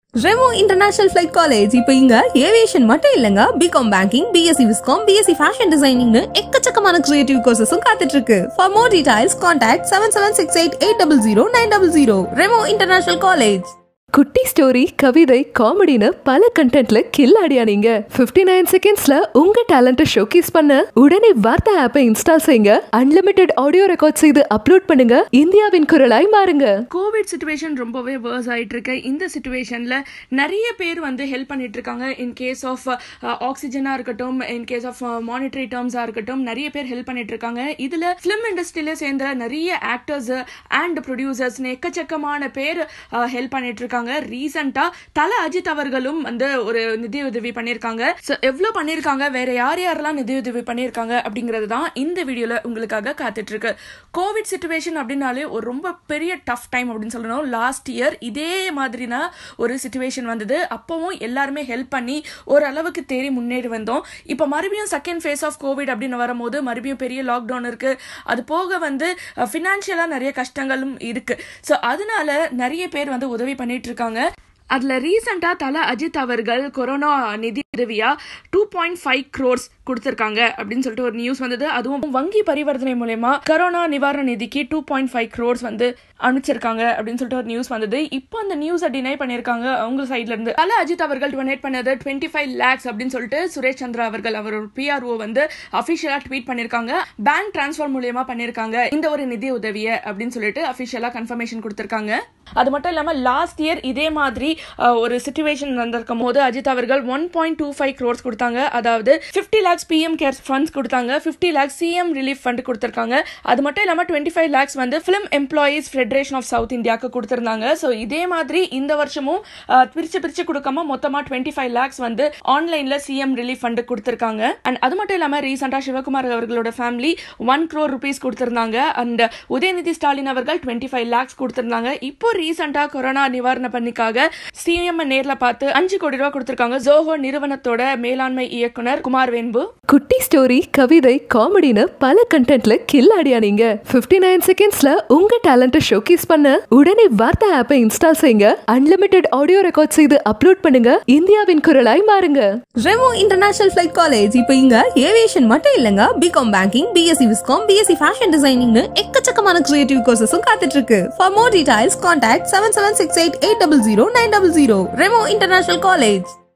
Remo international flight college இப்போ இங்க aviation மட்டும் இல்லங்க BCom banking BSc viscom BSc fashion டிசைனிங்னு எக்கச்சக்கமான கிரியேட்டிவ் கோர்சஸும் காத்துட்டு இருக்கு for more details contact seven seven six eight eight double zero nine double zero Remo international college குட்டி ஸ்டோரி கவிதை காமெடின்னு பல கண்டென்ட்ல கில்லாடியா நீங்க 59 நைன் செகண்ட்ஸ்ல உங்க டேலண்ட்டை ஷோகேஸ் பண்ண உடனே வார்த்தை ஆப்பை இன்ஸ்டால் செய்யுங்க அன்லிமிட்டெட் ஆடியோ ரெக்கார்ட் செய்து அப்லோட் பண்ணுங்க இந்தியாவின் குரலாய் மாறுங்க கோவிட் சுச்சுவேஷன் ரொம்பவே வேர்ஸ் ஆயிட்டு இருக்கு இந்த சுச்சுவேஷன்ல நிறைய பேர் வந்து ஹெல்ப் பண்ணிட்டு இருக்காங்க இன் கேஸ் ஆஃப் ஆக்சிஜனா இருக்கட்டும் இன் கேஸ் ஆஃப் மானிட்டரி டேர்ம்ஸா இருக்கட்டும் நிறைய பேர் ஹெல்ப் பண்ணிட்டு இருக்காங்க இதுல பிலிம் இண்டஸ்ட்ரியில சேர்ந்த நிறைய ஆக்டர்ஸ் அண்ட் ப்ரொடியூசர்ஸ்னு எக்கச்சக்கமான பேர் ஹெல்ப் பண்ணிட்டு இருக்காங்க ரீசெண்டா தல அஜித் அவர்களும் வந்து ஒரு நிதி உதவி பண்ணியிருக்காங்க ஸோ எவ்வளோ பண்ணியிருக்காங்க வேற யார் யாரெல்லாம் நிதி உதவி பண்ணியிருக்காங்க அப்படிங்கிறது தான் இந்த வீடியோல உங்களுக்காக காத்துட்டு இருக்கு கோவிட் சுச்சுவேஷன் அப்படின்னாலே ஒரு ரொம்ப பெரிய டஃப் டைம் அப்படின்னு சொல்லணும் லாஸ்ட் இயர் இதே மாதிரினா ஒரு சுச்சுவேஷன் வந்தது அப்பவும் எல்லாருமே ஹெல்ப் பண்ணி ஓரளவுக்கு தேறி முன்னேறி வந்தோம் இப்போ மறுபடியும் செகண்ட் ஃபேஸ் ஆஃப் கோவிட் அப்படின்னு வரும்போது மறுபடியும் பெரிய லாக்டவுன் இருக்கு அது போக வந்து ஃபினான்ஷியலாக நிறைய கஷ்டங்களும் இருக்கு ஸோ அதனால நிறைய பேர் வந்து உதவி பண்ணிட்டு இருக்காங்க அதுல ரீசெண்டா தல அஜித் அவர்கள் கொரோனா நிதி உதவியா டூ பாயிண்ட் ஃபைவ் க்ரோர்ஸ் கொடுத்திருக்காங்க அப்படின்னு சொல்லிட்டு ஒரு நியூஸ் வந்தது அதுவும் வங்கி பரிவர்த்தனை மூலயமா கொரோனா நிவாரண நிதிக்கு டூ பாயிண்ட் ஃபைவ் க்ரோர்ஸ் வந்து அனுப்பிச்சிருக்காங்க அப்படின்னு சொல்லிட்டு ஒரு நியூஸ் வந்தது இப்போ அந்த நியூஸை டினை பண்ணியிருக்காங்க அவங்க சைட்ல இருந்து தல அஜித் அவர்கள் டொனேட் பண்ணது டுவெண்ட்டி ஃபைவ் லேக்ஸ் அப்படின்னு சொல்லிட்டு சுரேஷ் சந்திரா அவர்கள் அவர் ஒரு பிஆர்ஓ வந்து அபிஷியலா ட்வீட் பண்ணிருக்காங்க பேங்க் டிரான்ஸ்ஃபர் மூலியமா பண்ணிருக்காங்க இந்த ஒரு நிதி உதவியை அப்படின்னு சொல்லிட்டு அபிஷியலா கன்ஃபர்மேஷன் கொடுத்திருக்காங்க அது மட்டும் இல்லாம லாஸ்ட் இயர் இதே மாதிரி அஹ், ஒரு சுச்சுவேஷன் வந்திருக்கும் போது அஜித் அவர்கள் one point two five crores கொடுத்தாங்க அதாவது fifty lakhs PM care funds கொடுத்தாங்க fifty lakhs CM relief fund கொடுத்திருக்காங்க அது மட்டும் இல்லாம டுவெண்ட்டி ஃபைவ் லேக்ஸ் வந்து film employees federation of south இந்தியாவுக்கு கொடுத்திருந்தாங்க ஸோ இதே மாதிரி இந்த வருஷமும் அஹ், பிரிச்சு பிரிச்சு கொடுக்காம மொத்தமா டுவெண்ட்டி ஃபைவ் லேக்ஸ் வந்து ஆன்லைன்ல சிஎம் ரிலீஃப் ஃபண்ட் கொடுத்திருக்காங்க அண்ட் அது மட்டும் இல்லாம ரீசெண்டா சிவகுமார் அவர்களோட ஃபேமிலி ஒன் க்ரோர் ருபீஸ் கொடுத்திருந்தாங்க அண்ட் உதயநிதி ஸ்டாலின் அவர்கள் டுவெண்ட்டி ஃபைவ் லேக்ஸ் கொடுத்திருந்தாங்க இப்போ ரீசெண்டா கொரோனா நிவாரண பணிக்காக சிஎம் நேர்ல பார்த்து அஞ்சு கோடி ரூபாய் கொடுத்திருக்காங்க ஜோஹோ நிறுவனத்தோட மேலாண்மை இயக்குனர் குமார் வெண்பு குட்டி ஸ்டோரி கவிதை காமெடின்னு பல கண்டென்ட்ல கில்லாடியா நீங்க 59 நைன் செகண்ட்ஸ்ல உங்க டேலண்ட்டை ஷோகேஸ் பண்ண உடனே வார்த்தை ஆப்பை இன்ஸ்டால் செய்யுங்க அன்லிமிட்டெட் ஆடியோ ரெக்கார்ட் செய்து அப்லோட் பண்ணுங்க இந்தியாவின் குரலாய் மாறுங்க ரெமோ இன்டர்நேஷனல் ஃபிளைட் காலேஜ் இப்போ இங்க ஏவியேஷன் மட்டும் இல்லங்க BCom banking BSc viscom BSc fashion டிசைனிங்னு எக்கச்சக்கமான கிரியேட்டிவ் கோர்சஸும் காத்துட்டு இருக்கு for more details contact seven seven six eight eight double zero nine double zero Remo international college